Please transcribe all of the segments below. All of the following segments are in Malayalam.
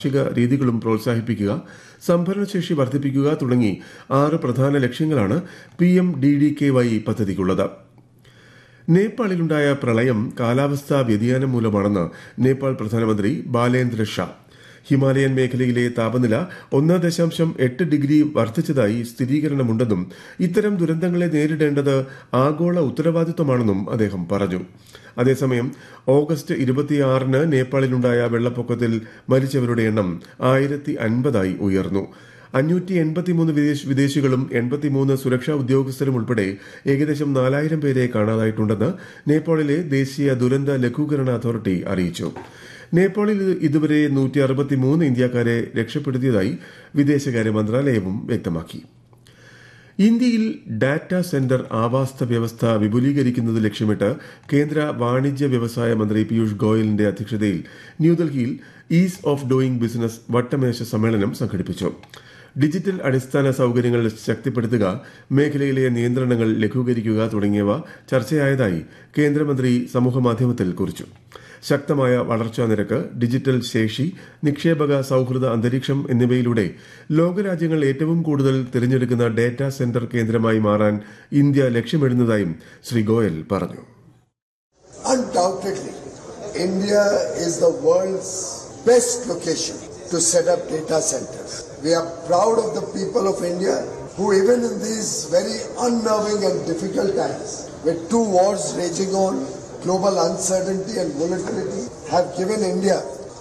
കാർഷിക രീതികളും പ്രോത്സാഹിപ്പിക്കുക സംഭരണശേഷി വർദ്ധിപ്പിക്കുക തുടങ്ങി ആറ് പ്രധാന ലക്ഷ്യങ്ങളാണ് P M D D K Y പദ്ധതിക്കുള്ളത് നേപ്പാളിലുണ്ടായ പ്രളയം കാലാവസ്ഥാ വ്യതിയാനം മൂലമാണെന്ന് നേപ്പാൾ പ്രധാനമന്ത്രി ബാലേന്ദ്ര ഷാ ഹിമാലയൻ മേഖലയിലെ താപനില ഒന്ന് ദശാംശം എട്ട് ഡിഗ്രി വർദ്ധിച്ചതായി സ്ഥിരീകരണമുണ്ടെന്നും ഇത്തരം ദുരന്തങ്ങളെ നേരിടേണ്ടത് ആഗോള ഉത്തരവാദിത്വമാണെന്നും അദ്ദേഹം പറഞ്ഞു അതേസമയം ഓഗസ്റ്റ് ഇരുപത്തിയാറിന് നേപ്പാളിലുണ്ടായ വെള്ളപ്പൊക്കത്തിൽ മരിച്ചവരുടെ എണ്ണം ആയിരത്തി അൻപതായി ഉയർന്നു അഞ്ഞൂറ്റി എൺപത്തിമൂന്ന് വിദേശികളും എൺപത്തിമൂന്ന് സുരക്ഷാ ഉദ്യോഗസ്ഥരും ഉൾപ്പെടെ ഏകദേശം നാലായിരം പേരെ കാണാതായിട്ടുണ്ടെന്ന് നേപ്പാളിലെ ദേശീയ ദുരന്ത ലഘൂകരണ അതോറിറ്റി അറിയിച്ചു നേപ്പാളിൽ ഇതുവരെ നൂറ്റി അറുപത്തിമൂന്ന് ഇന്ത്യക്കാരെ രക്ഷപ്പെടുത്തിയതായി വിദേശകാര്യ മന്ത്രാലയവും വ്യക്തമാക്കി ഇന്ത്യയിൽ ഡാറ്റാ സെന്റർ ആവാസ വ്യവസ്ഥ വിപുലീകരിക്കുന്നത് ലക്ഷ്യമിട്ട് കേന്ദ്ര വാണിജ്യ വ്യവസായ മന്ത്രി പീയൂഷ് ഗോയലിന്റെ അധ്യക്ഷതയിൽ ന്യൂഡൽഹിയിൽ ഈസ് ഓഫ് ഡൂയിംഗ് ബിസിനസ് വട്ടമേശ സമ്മേളനം സംഘടിപ്പിച്ചു ഡിജിറ്റൽ അടിസ്ഥാന സൌകര്യങ്ങൾ ശക്തിപ്പെടുത്തുക മേഖലയിലെ നിയന്ത്രണങ്ങൾ ലഘൂകരിക്കുക തുടങ്ങിയവ ചർച്ചയായതായി കേന്ദ്രമന്ത്രി സമൂഹമാധ്യമത്തിൽ കുറിച്ചു ശക്തമായ വളർച്ചാ നിരക്ക് ഡിജിറ്റൽ ശേഷി നിക്ഷേപക സൌഹൃദ അന്തരീക്ഷം എന്നിവയിലൂടെ ലോകരാജ്യങ്ങൾ ഏറ്റവും കൂടുതൽ തിരഞ്ഞെടുക്കുന്ന ഡാറ്റാ സെന്റർ കേന്ദ്രമായി മാറാൻ ഇന്ത്യ ലക്ഷ്യമിടുന്നതായും ശ്രീ ഗോയൽ പറഞ്ഞു Undoubtedly, India is the world's best location to set up data centers. We are proud of the people of India who, even in these very unnerving and difficult times, with two wars raging on, global uncertainty and volatility, have given India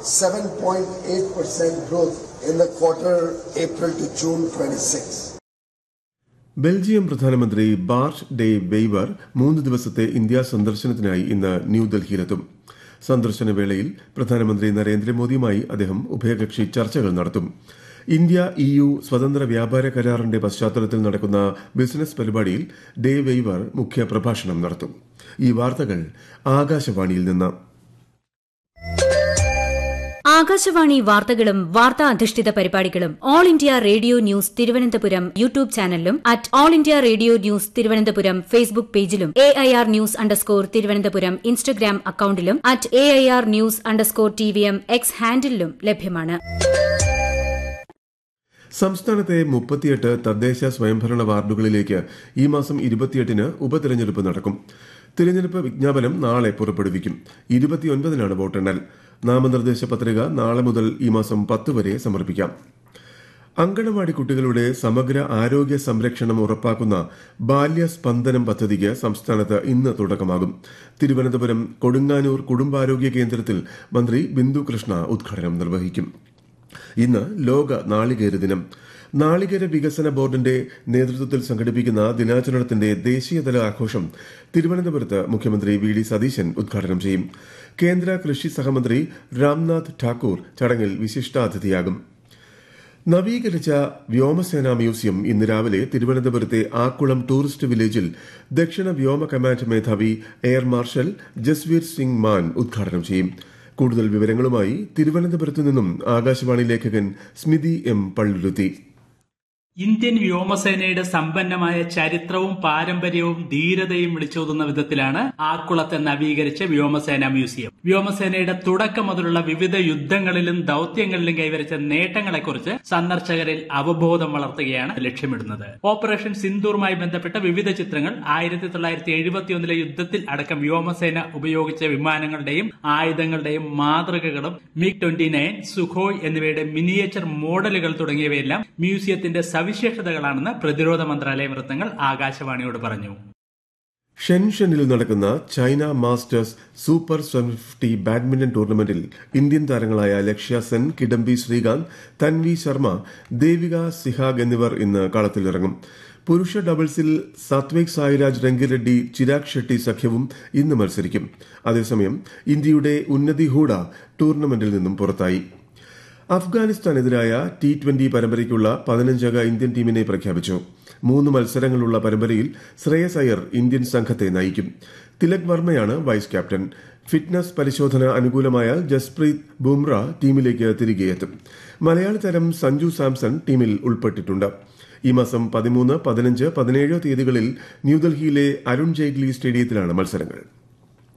7.8% growth in the quarter April to June 26. Belgium പ്രധാനമന്ത്രി ബാർട്ട് ഡേ വെയ്വർ മൂന്ന് ദിവസത്തെ ഇന്ത്യ സന്ദർശനത്തിനായി ഇന്ന് ന്യൂഡൽഹിയിലെത്തും സന്ദർശന വേളയിൽ പ്രധാനമന്ത്രി നരേന്ദ്രമോദിയുമായി അദ്ദേഹം ഉഭയകക്ഷി ചർച്ചകൾ നടത്തും ഇന്ത്യ ഇ യു സ്വതന്ത്ര വ്യാപാര കരാറിന്റെ പശ്ചാത്തലത്തിൽ നടക്കുന്ന ബിസിനസ് പരിപാടിയിൽ ഡേ വെയ്വർ മുഖ്യ പ്രഭാഷണം നടത്തും ഈ വാർത്തകൾ ആകാശവാണിയിൽ നിന്ന് ആകാശവാണി വാർത്തകളും വാർത്താ അധിഷ്ഠിത പരിപാടികളും all India radio news Thiruvananthapuram YouTube ചാനലിലും at all India radio news Thiruvananthapuram Facebook പേജിലും A I R news underscore Thiruvananthapuram Instagram അക്കൌണ്ടിലും at A I R news underscore T V M X ഹാൻഡിലും ലഭ്യമാണ് സംസ്ഥാനത്തെ മുപ്പത്തിയെട്ട് തദ്ദേശ സ്വയംഭരണ വാർഡുകളിലേക്ക് ഈ മാസം ഇരുപത്തിയെട്ടിന് ഉപതെരഞ്ഞെടുപ്പ് നടക്കും തിരഞ്ഞെടുപ്പ് വിജ്ഞാപനം നാളെ പുറപ്പെടുവിക്കും ഇരുപത്തിയൊൻപതിനാണ് വോട്ടെണ്ണൽ നാമനിർദ്ദേശ പത്രിക നാളെ മുതൽ ഈ മാസം പത്ത് വരെ സമർപ്പിക്കാം അങ്കണവാടി കുട്ടികളുടെ സമഗ്ര ആരോഗ്യ സംരക്ഷണം ഉറപ്പാക്കുന്ന ബാല്യസ്പന്ദനം പദ്ധതിക്ക് സംസ്ഥാനത്ത് ഇന്ന് തുടക്കമാകും തിരുവനന്തപുരം കൊടുങ്ങാനൂർ കുടുംബാരോഗ്യ കേന്ദ്രത്തിൽ മന്ത്രി ബിന്ദു കൃഷ്ണ ഉദ്ഘാടനം നിർവഹിക്കും ഇന്ന് ലോക നാളികേര ദിനം നാളികേര വികസന ബോർഡിന്റെ നേതൃത്വത്തിൽ സംഘടിപ്പിക്കുന്ന ദിനാചരണത്തിന്റെ ദേശീയതല ആഘോഷം തിരുവനന്തപുരത്ത് മുഖ്യമന്ത്രി വി ഡി സതീശൻ ഉദ്ഘാടനം ചെയ്യും കേന്ദ്ര കൃഷി സഹമന്ത്രി രാംനാഥ് ഠാക്കൂർ ചടങ്ങിൽ വിശിഷ്ടാതിഥിയാകും നവീകരിച്ച വ്യോമസേനാ മ്യൂസിയം ഇന്ന് രാവിലെ തിരുവനന്തപുരത്തെ ആക്കുളം ടൂറിസ്റ്റ് വില്ലേജിൽ ദക്ഷിണ വ്യോമ കമാൻഡ് മേധാവി എയർ മാർഷൽ ജസ്വീർ സിംഗ് മാൻ ഉദ്ഘാടനം ചെയ്യും കൂടുതൽ വിവരങ്ങളുമായി തിരുവനന്തപുരത്തു നിന്നും ആകാശവാണി ലേഖകൻ സ്മിതി എം പള്ളുരുത്തി ഇന്ത്യൻ വ്യോമസേനയുടെ സമ്പന്നമായ ചരിത്രവും പാരമ്പര്യവും ധീരതയും വിളിച്ചോതുന്ന വിധത്തിലാണ് ആക്കുളത്തെ നവീകരിച്ച വ്യോമസേന മ്യൂസിയം വ്യോമസേനയുടെ തുടക്കം മുതലുള്ള വിവിധ യുദ്ധങ്ങളിലും ദൌത്യങ്ങളിലും കൈവരിച്ച നേട്ടങ്ങളെക്കുറിച്ച് സന്ദർശകരിൽ അവബോധം വളർത്തുകയാണ് ലക്ഷ്യമിടുന്നത് ഓപ്പറേഷൻ സിന്ദൂറുമായി ബന്ധപ്പെട്ട വിവിധ ചിത്രങ്ങൾ ആയിരത്തി തൊള്ളായിരത്തി എഴുപത്തിയൊന്നിലെ യുദ്ധത്തിൽ അടക്കം വ്യോമസേന ഉപയോഗിച്ച വിമാനങ്ങളുടെയും ആയുധങ്ങളുടെയും മാതൃകകളും മിഗ് ട്വന്റി നയൻ സുഖോയ് എന്നിവയുടെ മിനിയേച്ചർ മോഡലുകൾ തുടങ്ങിയവയെല്ലാം മ്യൂസിയത്തിന്റെ സവിശേഷതകളാണെന്ന് പ്രതിരോധ മന്ത്രാലയ വൃത്തങ്ങൾ ആകാശവാണിയോട് പറഞ്ഞു ഷെൻഷനിൽ നടക്കുന്ന China masters super fifty badminton ടൂർണമെന്റിൽ ഇന്ത്യൻ താരങ്ങളായ ലക്ഷ്യ സെൻ കിഡംബി ശ്രീകാന്ത് തൻവി ശർമ്മ ദേവിക സിഹാഗ് എന്നിവർ ഇന്ന് കളത്തിലിറങ്ങും പുരുഷ ഡബിൾസിൽ സാത്വിക് സായിരാജ് രംഗിറെഡ്ഡി ചിരാഗ് ഷെട്ടി സഖ്യവും ഇന്ന് മത്സരിക്കും അതേസമയം ഇന്ത്യയുടെ ഉന്നതി ഹൂഡ ടൂർണമെന്റിൽ നിന്നും പുറത്തായി അഫ്ഗാനിസ്ഥാനെതിരായ ടി ട്വന്റി പരമ്പരയ്ക്കുള്ള പതിനഞ്ചംഗ ഇന്ത്യൻ ടീമിനെ പ്രഖ്യാപിച്ചു മൂന്ന് മത്സരങ്ങളുള്ള പരമ്പരയിൽ ശ്രേയസ് അയ്യർ ഇന്ത്യൻ സംഘത്തെ നയിക്കും തിലക് വർമ്മയാണ് വൈസ് ക്യാപ്റ്റൻ ഫിറ്റ്നസ് പരിശോധന അനുകൂലമായാൽ ജസ്പ്രീത് ബുംറ ടീമിലേക്ക് തിരികെ എത്തും മലയാളി താരം സഞ്ജു സാംസൺ ടീമിൽ ഉൾപ്പെട്ടിട്ടുണ്ട് ഈ മാസം പതിമൂന്ന് പതിനഞ്ച് പതിനേഴ് തീയതികളിൽ ന്യൂഡൽഹിയിലെ അരുൺ ജെയ്റ്റ്ലി സ്റ്റേഡിയത്തിലാണ് മത്സരങ്ങൾ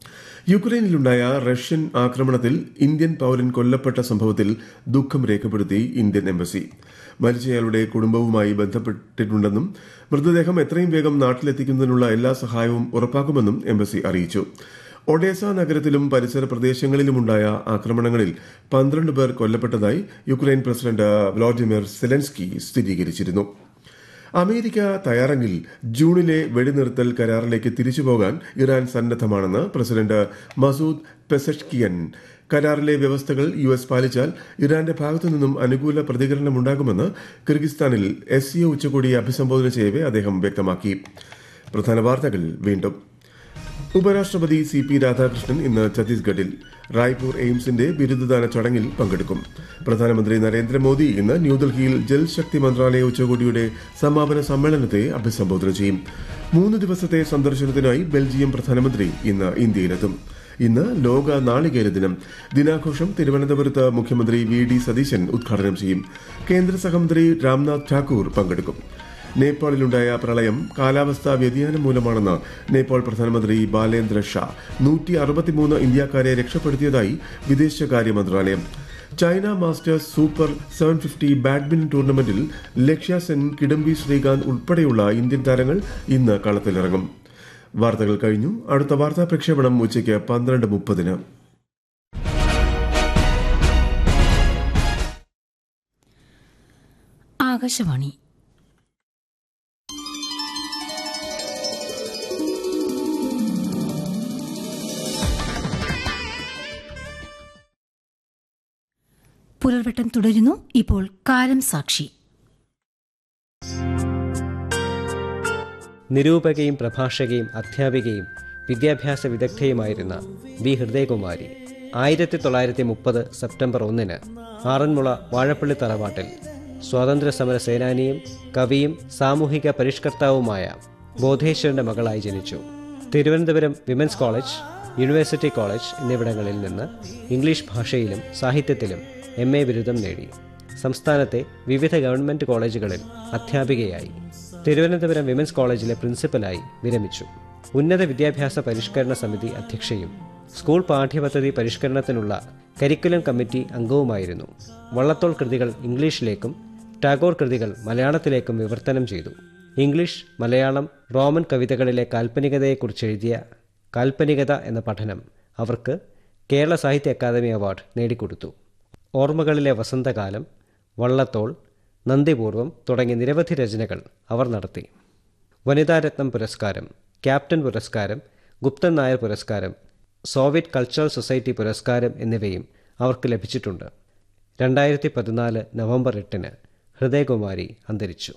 യുക്രൈനിലുണ്ടായ റഷ്യൻ ആക്രമണത്തിൽ ഇന്ത്യൻ പൌരൻ കൊല്ലപ്പെട്ട സംഭവത്തിൽ ദുഃഖം രേഖപ്പെടുത്തി ഇന്ത്യൻ എംബസി മരിച്ചയാളുടെ കുടുംബവുമായി ബന്ധപ്പെട്ടിട്ടുണ്ടെന്നും മൃതദേഹം എത്രയും വേഗം നാട്ടിലെത്തിക്കുന്നതിനുള്ള എല്ലാ സഹായവും ഉറപ്പാക്കുമെന്നും എംബസി അറിയിച്ചു ഒഡേസ നഗരത്തിലും പരിസര പ്രദേശങ്ങളിലുമുണ്ടായ ആക്രമണങ്ങളിൽ പന്ത്രണ്ട് പേർ കൊല്ലപ്പെട്ടതായി യുക്രൈൻ പ്രസിഡന്റ് വ്ളാഡിമിർ സെലൻസ്കി സ്ഥിരീകരിച്ചിരുന്നു അമേരിക്ക തയ്യാറെങ്കിൽ ജൂണിലെ വെടിനിർത്തൽ കരാറിലേക്ക് തിരിച്ചുപോകാൻ ഇറാൻ സന്നദ്ധമാണെന്ന് പ്രസിഡന്റ് മസൂദ് പെസഷ്കിയൻ കരാറിലെ വ്യവസ്ഥകൾ യു എസ് പാലിച്ചാൽ ഇറാന്റെ ഭാഗത്തു നിന്നും അനുകൂല പ്രതികരണമുണ്ടാകുമെന്ന് കിർഗിസ്ഥാനിൽ എസ് സിഒ ഉച്ചകോടിയെ അഭിസംബോധന ചെയ്യവെ അദ്ദേഹം വ്യക്തമാക്കി പ്രധാന വാർത്തകൾ വീണ്ടും ഉപരാഷ്ട്രപതി സി പി രാധാകൃഷ്ണൻ ഇന്ന് ഛത്തീസ്ഗഡിൽ റായ്പൂർ എയിംസിന്റെ ബിരുദദാന ചടങ്ങിൽ പങ്കെടുക്കും പ്രധാനമന്ത്രി നരേന്ദ്രമോദി ഇന്ന് ന്യൂഡൽഹിയിൽ ജൽശക്തി മന്ത്രാലയ ഉച്ചകോടിയുടെ സമാപന സമ്മേളനത്തെ അഭിസംബോധന ചെയ്യും മൂന്ന് ദിവസത്തെ സന്ദർശനത്തിനായി ബെൽജിയം പ്രധാനമന്ത്രി ഇന്ന് ഇന്ത്യയിലെത്തും ഇന്ന് ലോക നാളികേര ദിനം ദിനാഘോഷം തിരുവനന്തപുരത്ത് മുഖ്യമന്ത്രി വി ഡി സതീശൻ ഉദ്ഘാടനം ചെയ്യും കേന്ദ്ര സഹമന്ത്രി രാംനാഥ് ഠാക്കൂർ പങ്കെടുക്കും നേപ്പാളിലുണ്ടായ പ്രളയം കാലാവസ്ഥാ വ്യതിയാനം മൂലമാണെന്ന് നേപ്പാൾ പ്രധാനമന്ത്രി ബാലേന്ദ്ര ഷാ നൂറ്റി അറുപത്തിമൂന്ന് ഇന്ത്യക്കാരെ രക്ഷപ്പെടുത്തിയതായി വിദേശകാര്യ മന്ത്രാലയം China masters super seven fifty badminton ടൂർണമെന്റിൽ ലക്ഷ്യ സെൻ കിഡംബി ശ്രീകാന്ത് ഉൾപ്പെടെയുള്ള ഇന്ത്യൻ താരങ്ങൾ ഇന്ന് കളത്തിലിറങ്ങും വാർത്തകൾ കഴിഞ്ഞു അടുത്ത വാർത്താ പ്രക്ഷേപണം ഉച്ചയ്ക്ക് പന്ത്രണ്ട് മുപ്പതിന് ആകാശവാണി പുലർവട്ടം തുടരുന്നു ഇപ്പോൾ കാലം സാക്ഷി നിരൂപകയും പ്രഭാഷകയും അധ്യാപികയും വിദ്യാഭ്യാസ വിദഗ്ധയുമായിരുന്ന ബി ഹൃദയകുമാരി ആയിരത്തി തൊള്ളായിരത്തി മുപ്പത് സെപ്റ്റംബർ ഒന്നിന് ആറന്മുള വാഴപ്പള്ളി തറവാട്ടിൽ സ്വാതന്ത്ര്യ സമര സേനാനിയും കവിയും സാമൂഹിക പരിഷ്കർത്താവുമായ ബോധേശ്വരന്റെ മകളായി ജനിച്ചു Thiruvananthapuram women's college university college എന്നിവിടങ്ങളിൽ നിന്ന് ഇംഗ്ലീഷ് ഭാഷയിലും സാഹിത്യത്തിലും എം എ ബിരുദം നേടി സംസ്ഥാനത്തെ വിവിധ ഗവൺമെന്റ് കോളേജുകളിൽ അധ്യാപികയായി തിരുവനന്തപുരം വിമൻസ് കോളേജിലെ പ്രിൻസിപ്പലായി വിരമിച്ചു ഉന്നത വിദ്യാഭ്യാസ പരിഷ്കരണ സമിതി അധ്യക്ഷയും സ്കൂൾ പാഠ്യപദ്ധതി പരിഷ്കരണത്തിനുള്ള കരിക്കുലം കമ്മിറ്റി അംഗവുമായിരുന്നു വള്ളത്തോൾ കൃതികൾ ഇംഗ്ലീഷിലേക്കും ടാഗോർ കൃതികൾ മലയാളത്തിലേക്കും വിവർത്തനം ചെയ്തു ഇംഗ്ലീഷ് മലയാളം റോമൻ കവിതകളിലെ കാൽപ്പനികതയെക്കുറിച്ച് എഴുതിയ കാൽപ്പനികത എന്ന പഠനം അവർക്ക് കേരള സാഹിത്യ അക്കാദമി അവാർഡ് നേടിക്കൊടുത്തു ഓർമ്മകളിലെ വസന്തകാലം വള്ളത്തോൾ നന്ദിപൂർവം തുടങ്ങിയ നിരവധി രചനകൾ അവർ നടത്തി വനിതാരത്നം പുരസ്കാരം ക്യാപ്റ്റൻ പുരസ്കാരം ഗുപ്തൻ നായർ പുരസ്കാരം സോവിയറ്റ് കൾച്ചറൽ സൊസൈറ്റി പുരസ്കാരം എന്നിവയും അവർക്ക് ലഭിച്ചിട്ടുണ്ട് രണ്ടായിരത്തി പതിനാല് നവംബർ എട്ടിന് ഹൃദയകുമാരി അന്തരിച്ചു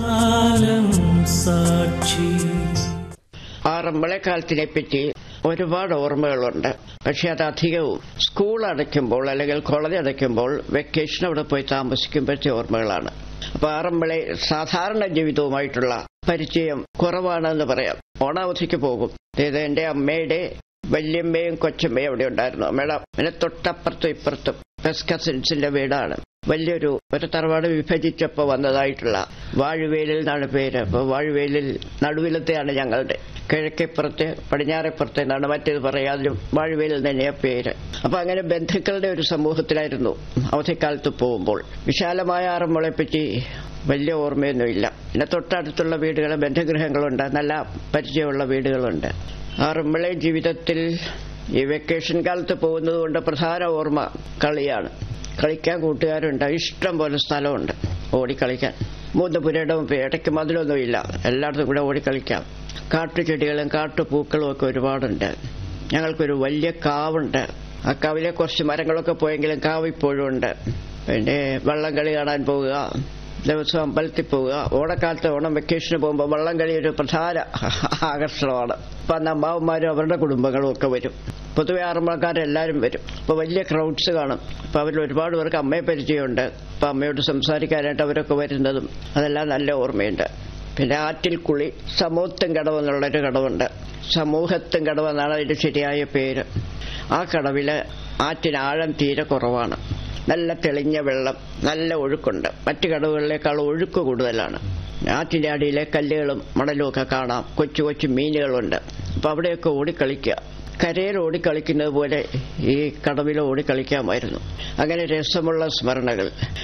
ആ റമ്പളക്കാലത്തിനെ പറ്റി ഒരുപാട് ഓർമ്മകളുണ്ട് പക്ഷെ അത് അധികവും സ്കൂൾ അടയ്ക്കുമ്പോൾ അല്ലെങ്കിൽ കോളേജ് അടയ്ക്കുമ്പോൾ വെക്കേഷൻ അവിടെ പോയി താമസിക്കുമ്പോഴത്തെ ഓർമ്മകളാണ് അപ്പൊ ആറന്മുള സാധാരണ ജീവിതവുമായിട്ടുള്ള പരിചയം കുറവാണെന്ന് പറയാം ഓണാവധിക്ക് പോകും ഇത് എന്റെ അമ്മയുടെ വല്യമ്മയും കൊച്ചമ്മയും അവിടെ ഉണ്ടായിരുന്നു അമ്മയുടെ പിന്നെ തൊട്ടപ്പുറത്തും ഇപ്പുറത്തും ബെസ്റ്റ് കസിൻസിന്റെ വീടാണ് വലിയൊരു ഒരു തറവാട് വിഭജിച്ചപ്പോ വന്നതായിട്ടുള്ള വാഴുവേലിൽ എന്നാണ് പേര് അപ്പൊ വാഴുവേലിൽ നടുവിലത്തെയാണ് ഞങ്ങളുടെ കിഴക്കേപ്പുറത്ത് പടിഞ്ഞാറേപ്പുറത്ത് എന്നാണ് മറ്റേത് പറയാതിലും വാഴുവേലിൽ തന്നെയാ പേര് അപ്പൊ അങ്ങനെ ബന്ധുക്കളുടെ ഒരു സമൂഹത്തിലായിരുന്നു അവധിക്കാലത്ത് പോകുമ്പോൾ വിശാലമായ ആറന്മുളയെ പറ്റി വലിയ ഓർമ്മയൊന്നുമില്ല പിന്നെ തൊട്ടടുത്തുള്ള വീടുകൾ ബന്ധുഗൃഹങ്ങളുണ്ട് നല്ല പരിചയമുള്ള വീടുകളുണ്ട് ആറന്മുള ജീവിതത്തിൽ ഈ വെക്കേഷൻ കാലത്ത് പോകുന്നത് കൊണ്ട് പ്രധാന ഓർമ്മ കളിയാണ് കളിക്കാൻ കൂട്ടുകാരുണ്ട് ഇഷ്ടം പോലെ സ്ഥലമുണ്ട് ഓടിക്കളിക്കാൻ മൂന്ന് പുരയിടവും ഇടയ്ക്ക് മതിലൊന്നുമില്ല എല്ലായിടത്തും കൂടെ ഓടിക്കളിക്കാം കാട്ടുചെടികളും കാട്ടുപൂക്കളും ഒക്കെ ഒരുപാടുണ്ട് ഞങ്ങൾക്കൊരു വലിയ കാവുണ്ട് ആ കാവിലെ കുറച്ച് മരങ്ങളൊക്കെ പോയെങ്കിലും കാവ് ഇപ്പോഴും ഉണ്ട് പിന്നെ വള്ളംകളി കാണാൻ പോവുക ദിവസം അമ്പലത്തിൽ പോവുക ഓണക്കാലത്ത് ഓണം വെക്കേഷന് പോകുമ്പോൾ വള്ളംകളി ഒരു പ്രധാന ആകർഷണമാണ് അപ്പൊ അന്ന് അമ്മാവന്മാരും അവരുടെ കുടുംബങ്ങളും ഒക്കെ വരും പൊതുവെ ആറന്മുളക്കാരെല്ലാവരും വരും അപ്പൊ വലിയ ക്രൗഡ്സ് കാണും അപ്പൊ അവരിൽ ഒരുപാട് പേർക്ക് അമ്മയെ പരിചയമുണ്ട് അപ്പൊ അമ്മയോട് സംസാരിക്കാനായിട്ട് അവരൊക്കെ വരുന്നതും അതെല്ലാം നല്ല ഓർമ്മയുണ്ട് പിന്നെ ആറ്റിൽ കുളി സമൂഹത്തും കടവ് എന്നുള്ളൊരു കടവുണ്ട് സമൂഹത്തും കടവ് എന്നാണ് അതിന്റെ ശരിയായ പേര് ആ കടവില് ആറ്റിന് ആഴം തീരെ കുറവാണ് നല്ല തെളിഞ്ഞ വെള്ളം നല്ല ഒഴുക്കുണ്ട് മറ്റു കടവുകളിലേക്കാൾ ഒഴുക്ക് കൂടുതലാണ് ആറ്റിന്റെ അടിയിലെ കല്ലുകളും മണലും ഒക്കെ കാണാം കൊച്ചു കൊച്ചു മീനുകളുണ്ട് അപ്പൊ അവിടെയൊക്കെ ഓടിക്കളിക്കുക കരയിൽ ഓടിക്കളിക്കുന്നത് പോലെ ഈ കടവിൽ ഓടിക്കളിക്കാമായിരുന്നു അങ്ങനെ രസമുള്ള സ്മരണകൾ